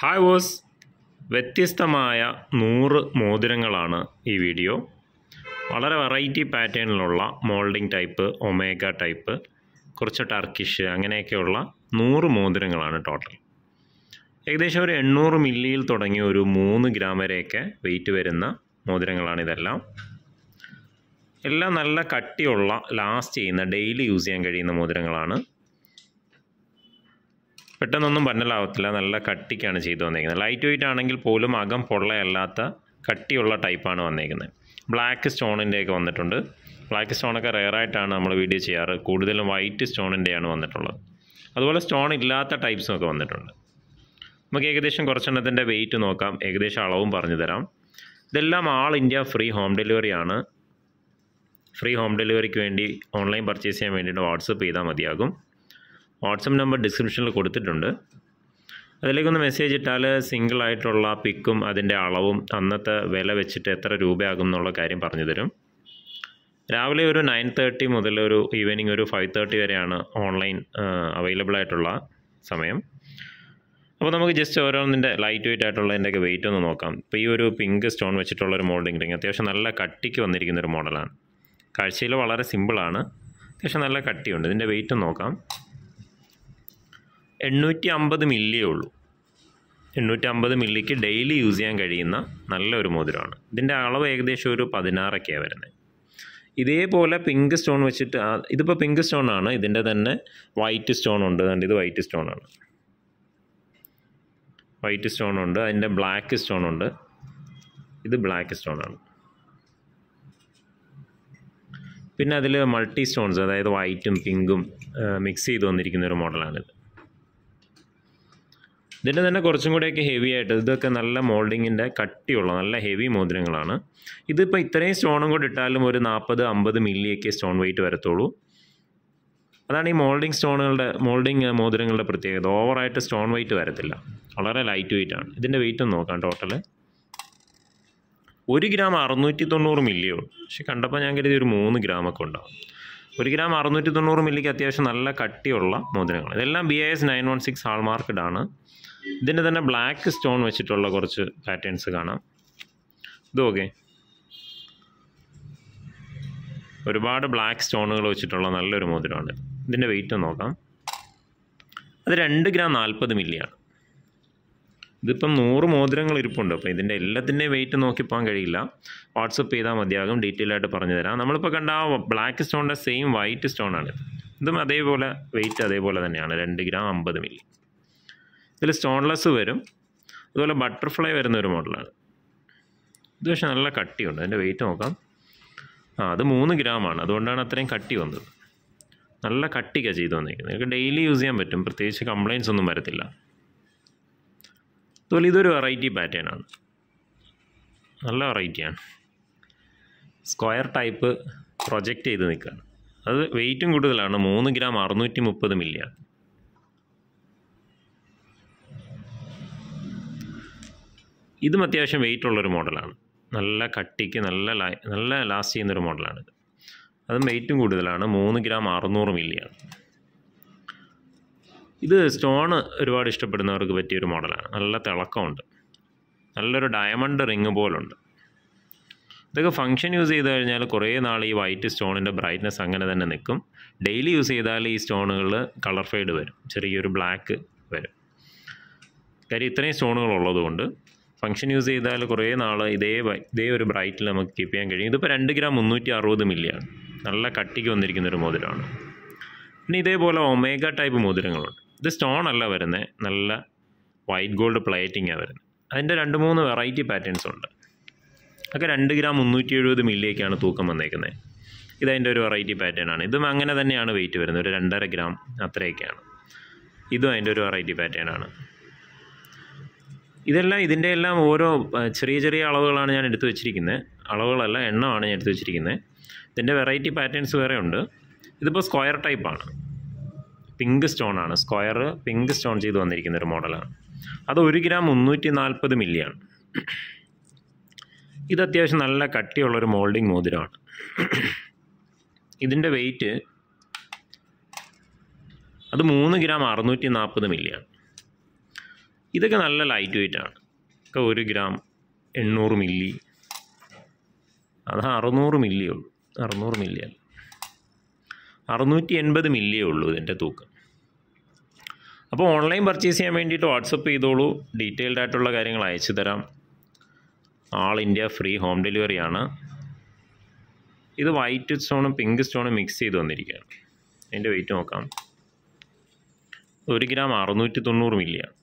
hi boss വ്യത്യസ്തമായ നൂറ് മോതിരങ്ങളാണ് ഈ വീഡിയോ വളരെ വെറൈറ്റി പാറ്റേണിലുള്ള മോൾഡിംഗ് ടൈപ്പ് ഒമേഗ ടൈപ്പ് കുറച്ച് ടർക്കിഷ് അങ്ങനെയൊക്കെയുള്ള നൂറ് മോതിരങ്ങളാണ് ടോട്ടൽ ഏകദേശം ഒരു എണ്ണൂറ് മില്ലിയിൽ തുടങ്ങി ഒരു മൂന്ന് ഗ്രാം വരെയൊക്കെ വെയിറ്റ് വരുന്ന മോതിരങ്ങളാണ് ഇതെല്ലാം എല്ലാം നല്ല കട്ടിയുള്ള ലാസ്റ്റ് ചെയ്യുന്ന ഡെയിലി യൂസ് ചെയ്യാൻ കഴിയുന്ന മോതിരങ്ങളാണ് പെട്ടെന്നൊന്നും പന്നലാവത്തില്ല നല്ല കട്ടിക്കാണ് ചെയ്തു വന്നേക്കുന്നത് ലൈറ്റ് വെയിറ്റ് ആണെങ്കിൽ പോലും അകം പൊള്ളയല്ലാത്ത കട്ടിയുള്ള ടൈപ്പാണ് വന്നേക്കുന്നത് ബ്ലാക്ക് സ്റ്റോണിൻ്റെയൊക്കെ വന്നിട്ടുണ്ട് ബ്ലാക്ക് സ്റ്റോണൊക്കെ റെയറായിട്ടാണ് നമ്മൾ വീഡിയോ ചെയ്യാറ് കൂടുതലും വൈറ്റ് സ്റ്റോണിൻ്റെയാണ് വന്നിട്ടുള്ളത് അതുപോലെ സ്റ്റോൺ ഇല്ലാത്ത ടൈപ്സും ഒക്കെ വന്നിട്ടുണ്ട് നമുക്ക് ഏകദേശം കുറച്ചെണ്ണത്തിൻ്റെ വെയിറ്റ് നോക്കാം ഏകദേശം അളവും പറഞ്ഞു തരാം ഇതെല്ലാം all India free home delivery ആണ് ഫ്രീ ഹോം ഡെലിവറിക്ക് വേണ്ടി ഓൺലൈൻ പർച്ചേസ് ചെയ്യാൻ വേണ്ടിയിട്ട് വാട്സപ്പ് ചെയ്താൽ മതിയാകും വാട്സപ്പ് നമ്പർ ഡിസ്ക്രിപ്ഷനിൽ കൊടുത്തിട്ടുണ്ട് അതിലേക്കൊന്ന് മെസ്സേജ് ഇട്ടാൽ സിംഗിൾ ആയിട്ടുള്ള പിക്കും അതിൻ്റെ അളവും അന്നത്തെ വില വെച്ചിട്ട് എത്ര രൂപയാകും എന്നുള്ള കാര്യം പറഞ്ഞു തരും രാവിലെ ഒരു നയൻ തേർട്ടി മുതൽ ഒരു ഈവനിങ് ഒരു ഫൈവ് തേർട്ടി വരെയാണ് ഓൺലൈൻ അവൈലബിൾ ആയിട്ടുള്ള സമയം അപ്പോൾ നമുക്ക് ജസ്റ്റ് ഓരോന്നിൻ്റെ ലൈറ്റ് വെയിറ്റ് ആയിട്ടുള്ളതിൻ്റെയൊക്കെ വെയിറ്റ് ഒന്ന് നോക്കാം ഇപ്പോൾ ഈ ഒരു പിങ്ക് സ്റ്റോൺ വെച്ചിട്ടുള്ള ഒരു മോൾഡിംഗ് റിങ് അത്യാവശ്യം നല്ല കട്ടിക്ക് വന്നിരിക്കുന്ന ഒരു മോഡലാണ് കാഴ്ചയിൽ വളരെ സിമ്പിളാണ് അത്യാവശ്യം നല്ല കട്ടിയുണ്ട് ഇതിൻ്റെ വെയിറ്റ് നോക്കാം എണ്ണൂറ്റി അമ്പത് മില്ലിയേ ഉള്ളൂ എണ്ണൂറ്റി അമ്പത് മില്ലിക്ക് ഡെയിലി യൂസ് ചെയ്യാൻ കഴിയുന്ന നല്ലൊരു മോതിരമാണ് ഇതിൻ്റെ അളവ് ഏകദേശം ഒരു പതിനാറൊക്കെയാണ് വരുന്നത് ഇതേപോലെ പിങ്ക് സ്റ്റോൺ വെച്ചിട്ട് ഇതിപ്പോൾ പിങ്ക് സ്റ്റോൺ ആണ് ഇതിൻ്റെ തന്നെ വൈറ്റ് സ്റ്റോൺ ഉണ്ട് അതുകൊണ്ട് ഇത് വൈറ്റ് സ്റ്റോൺ ആണ് വൈറ്റ് സ്റ്റോൺ ഉണ്ട് അതിൻ്റെ ബ്ലാക്ക് സ്റ്റോൺ ഉണ്ട് ഇത് ബ്ലാക്ക് സ്റ്റോൺ ആണ് പിന്നെ അതിൽ മൾട്ടി സ്റ്റോൺസ് അതായത് വൈറ്റും പിങ്കും മിക്സ് ചെയ്ത് വന്നിരിക്കുന്ന ഒരു മോഡലാണിത് ഇതിൻ്റെ തന്നെ കുറച്ചും കൂടെയൊക്കെ ഹെവി ആയിട്ട് ഇതൊക്കെ നല്ല മോൾഡിങ്ങിൻ്റെ കട്ടിയുള്ള നല്ല ഹെവി മോതിരങ്ങളാണ് ഇതിപ്പോൾ ഇത്രയും സ്റ്റോണും കൂടി ഇട്ടാലും ഒരു നാൽപ്പത് അമ്പത് മില്ലിയൊക്കെ സ്റ്റോൺ വെയിറ്റ് വരത്തുള്ളൂ അതാണ് ഈ മോൾഡിങ് സ്റ്റോണുകളുടെ മോൾഡിങ് മോതിരങ്ങളുടെ പ്രത്യേകത ഓവറായിട്ട് സ്റ്റോൺ വെയിറ്റ് വരത്തില്ല വളരെ ലൈറ്റ് വെയിറ്റ് ആണ് ഇതിൻ്റെ വെയിറ്റ് ഒന്ന് നോക്കാം ടോട്ടൽ ഒരു ഗ്രാം അറുന്നൂറ്റി തൊണ്ണൂറ് മില്ലിയേ ഉള്ളൂ പക്ഷെ കണ്ടപ്പോൾ ഞാൻ കരുതി ഒരു മൂന്ന് ഗ്രാമൊക്കെ ഉണ്ടാവും ഒരു ഗ്രാം അറുന്നൂറ്റി തൊണ്ണൂറ് മില്ലിക്ക് അത്യാവശ്യം നല്ല കട്ടിയുള്ള മോതിരങ്ങൾ ഇതെല്ലാം B I S nine one six hallmarked ആണ് ഇതിൻ്റെ തന്നെ ബ്ലാക്ക് സ്റ്റോൺ വെച്ചിട്ടുള്ള കുറച്ച് പാറ്റേൺസ് കാണാം ഇത് ഓക്കെ ഒരുപാട് ബ്ലാക്ക് സ്റ്റോണുകൾ വെച്ചിട്ടുള്ള നല്ലൊരു മോതിരമാണ് ഇതിൻ്റെ വെയിറ്റ് നോക്കാം അത് രണ്ട് ഗ്രാം നാൽപ്പത് മില്ലിയാണ് ഇതിപ്പം നൂറ് മോതിരങ്ങൾ ഇരിപ്പുണ്ട് അപ്പോൾ ഇതിൻ്റെ എല്ലാത്തിൻ്റെയും വെയിറ്റ് നോക്കി പോകാൻ കഴിയില്ല വാട്സപ്പ് ചെയ്താൽ മതിയാകും ഡീറ്റെയിൽ ആയിട്ട് പറഞ്ഞു തരാം നമ്മളിപ്പോൾ കണ്ട ആ ബ്ലാക്ക് സ്റ്റോണിൻ്റെ സെയിം വൈറ്റ് സ്റ്റോണാണ് ഇതും അതേപോലെ വെയിറ്റ് അതേപോലെ തന്നെയാണ് രണ്ട് ഗ്രാം അമ്പത് മില്ലി ഇതിൽ സ്റ്റോൺലെസ് വരും അതുപോലെ ബട്ടർഫ്ലൈ വരുന്ന ഒരു മോഡലാണ് ഇത് പക്ഷേ നല്ല കട്ടിയുണ്ട് അതിൻ്റെ വെയിറ്റ് നോക്കാം ആ അത് മൂന്ന് ഗ്രാമാണ് അതുകൊണ്ടാണ് അത്രയും കട്ടി വന്നത് നല്ല കട്ടിക്കാണ് ചെയ്ത് വന്നിരിക്കുന്നത് നിങ്ങൾക്ക് ഡെയിലി യൂസ് ചെയ്യാൻ പറ്റും പ്രത്യേകിച്ച് കംപ്ലയിൻസ് ഒന്നും വരത്തില്ല അതുപോലെ ഇതൊരു വെറൈറ്റി പാറ്റേൺ ആണ് നല്ല വെറൈറ്റിയാണ് സ്ക്വയർ ടൈപ്പ് പ്രൊജക്റ്റ് ചെയ്ത് നിൽക്കുകയാണ് അത് വെയിറ്റും കൂടുതലാണ് മൂന്ന് ഗ്രാം അറുന്നൂറ്റി മുപ്പത് മില്ലിയാണ് ഇതും അത്യാവശ്യം വെയിറ്റ് ഉള്ളൊരു മോഡലാണ് നല്ല കട്ടിക്ക് നല്ല നല്ല ലാസ്റ്റ് ചെയ്യുന്നൊരു മോഡലാണിത് അതും വെയിറ്റും കൂടുതലാണ് മൂന്ന് ഗ്രാം അറുന്നൂറ് മില്ലിയാണ് ഇത് സ്റ്റോണ് ഒരുപാട് ഇഷ്ടപ്പെടുന്നവർക്ക് പറ്റിയൊരു മോഡലാണ് നല്ല തിളക്കമുണ്ട് നല്ലൊരു ഡയമണ്ട് റിങ് പോലുണ്ട് ഇതൊക്കെ ഫങ്ഷൻ യൂസ് ചെയ്ത് കഴിഞ്ഞാൽ കുറേ നാൾ ഈ വൈറ്റ് സ്റ്റോണിൻ്റെ ബ്രൈറ്റ്നെസ് അങ്ങനെ തന്നെ നിൽക്കും ഡെയിലി യൂസ് ചെയ്താൽ ഈ സ്റ്റോണുകൾ കളർ ഫെയ്ഡ് വരും ചെറിയൊരു ബ്ലാക്ക് വരും കാര്യം ഇത്രയും സ്റ്റോണുകൾ ഉള്ളതുകൊണ്ട് ഫംഗ്ഷൻ യൂസ് ചെയ്താൽ കുറേ നാൾ ഇതേ ഇതേ ഒരു ബ്രൈറ്റിൽ നമുക്ക് കീപ്പ് ചെയ്യാൻ കഴിയും ഇതിപ്പോൾ രണ്ട് ഗ്രാം മുന്നൂറ്റി അറുപത് മില്ലിയാണ് നല്ല കട്ടിക്ക് വന്നിരിക്കുന്ന ഒരു മോതിരമാണ് പിന്നെ ഇതേപോലെ ഒമേഗ ടൈപ്പ് മോതിരങ്ങളുണ്ട് ഇത് സ്റ്റോൺ അല്ല വരുന്നത് നല്ല വൈറ്റ് ഗോൾഡ് പ്ലേറ്റിംഗാണ് വരുന്നത് അതിൻ്റെ രണ്ട് മൂന്ന് വെറൈറ്റി പാറ്റേൺസ് ഉണ്ട് ഒക്കെ രണ്ട് ഗ്രാം മുന്നൂറ്റി എഴുപത് മില്ലിയൊക്കെയാണ് തൂക്കം വന്നേക്കുന്നത് ഇതതിൻ്റെ ഒരു വെറൈറ്റി പാറ്റേൺ ആണ് ഇതും അങ്ങനെ തന്നെയാണ് വെയിറ്റ് വരുന്നത് ഒരു രണ്ടര ഗ്രാം അത്രയൊക്കെയാണ് ഇതും അതിൻ്റെ ഒരു വെറൈറ്റി പാറ്റേൺ ആണ് ഇതെല്ലാം ഇതിൻ്റെ എല്ലാം ഓരോ ചെറിയ ചെറിയ അളവുകളാണ് ഞാൻ എടുത്തു വെച്ചിരിക്കുന്നത് അളവുകളല്ല എണ്ണമാണ് ഞാൻ എടുത്തു വെച്ചിരിക്കുന്നത് ഇതിൻ്റെ വെറൈറ്റി പാറ്റേൺസ് വേറെ ഉണ്ട് ഇതിപ്പോൾ സ്ക്വയർ ടൈപ്പാണ് പിങ്ക് സ്റ്റോൺ ആണ് സ്ക്വയർ പിങ്ക് സ്റ്റോൺ ചെയ്ത് വന്നിരിക്കുന്ന ഒരു മോഡലാണ് അത് ഒരു ഗ്രാം മുന്നൂറ്റി നാൽപ്പത് മില്ലിയാണ് ഇത് അത്യാവശ്യം നല്ല കട്ടിയുള്ളൊരു മോൾഡിംഗ് മോതിരമാണ് ഇതിൻ്റെ വെയിറ്റ് അത് മൂന്ന് ഗ്രാം അറുന്നൂറ്റി നാൽപ്പത് മില്ലിയാണ് ഇതൊക്കെ നല്ല ലൈറ്റ് വെയിറ്റ് ആണ് ഒക്കെ ഒരു ഗ്രാം എണ്ണൂറ് മില്ലി അത് അറുന്നൂറ് മില്ലിയേ ഉള്ളൂ അറുന്നൂറ് മില്ലി അല്ല അറുന്നൂറ്റി എൺപത് മില്ലിയേ ഉള്ളൂ ഇതിൻ്റെ തൂക്കം അപ്പോൾ ഓൺലൈൻ പർച്ചേസ് ചെയ്യാൻ വേണ്ടിയിട്ട് വാട്സപ്പ് ചെയ്തോളൂ ഡീറ്റെയിൽഡ് ആയിട്ടുള്ള കാര്യങ്ങൾ അയച്ചു തരാം all India free home delivery ആണ് ഇത് വൈറ്റ് സ്റ്റോണും പിങ്ക് സ്റ്റോണും മിക്സ് ചെയ്ത് വന്നിരിക്കുകയാണ് അതിൻ്റെ വെയിറ്റ് നോക്കാം ഒരു ഗ്രാം അറുന്നൂറ്റി തൊണ്ണൂറ് മില്ലിയാണ്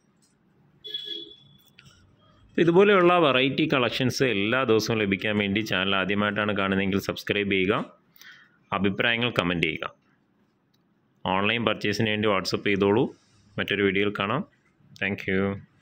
ഇതുപോലെയുള്ള വെറൈറ്റി കളക്ഷൻസ് എല്ലാ ദിവസവും ലഭിക്കാൻ വേണ്ടി ചാനൽ ആദ്യമായിട്ടാണ് കാണുന്നതെങ്കിൽ സബ്സ്ക്രൈബ് ചെയ്യുക അഭിപ്രായങ്ങൾ കമൻറ്റ് ചെയ്യുക ഓൺലൈൻ പർച്ചേസിന് വേണ്ടി വാട്സപ്പ് ചെയ്തോളൂ മറ്റൊരു വീഡിയോയിൽ കാണാം താങ്ക്